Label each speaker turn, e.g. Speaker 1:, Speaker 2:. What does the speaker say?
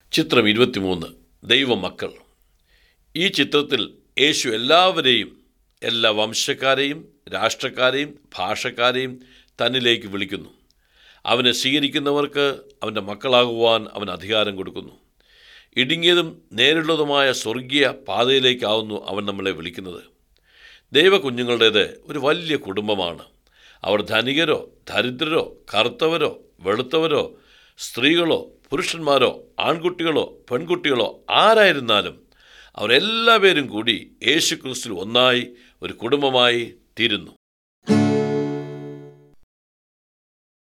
Speaker 1: ചിത്രം ഇരുപത്തിമൂന്ന് ദൈവമക്കൾ ഈ ചിത്രത്തിൽ യേശു എല്ലാവരെയും എല്ലാ വംശക്കാരെയും രാഷ്ട്രക്കാരെയും ഭാഷക്കാരെയും തന്നിലേക്ക് വിളിക്കുന്നു അവനെ സ്വീകരിക്കുന്നവർക്ക് അവൻ്റെ മക്കളാകുവാൻ അവൻ അധികാരം കൊടുക്കുന്നു ഇടുങ്ങിയതും നേരിട്ടുള്ളതുമായ സ്വർഗീയ പാതയിലേക്കാവുന്നു അവൻ നമ്മളെ വിളിക്കുന്നത് ദൈവകുഞ്ഞുങ്ങളുടേത് ഒരു വലിയ കുടുംബമാണ് അവർ ധനികരോ ദരിദ്രരോ കറുത്തവരോ വെളുത്തവരോ സ്ത്രീകളോ പുരുഷന്മാരോ ആൺകുട്ടികളോ പെൺകുട്ടികളോ ആരായിരുന്നാലും അവരെല്ലാവരും കൂടി യേശു ക്രിസ്തു ഒന്നായി ഒരു കുടുംബമായി തീരുന്നു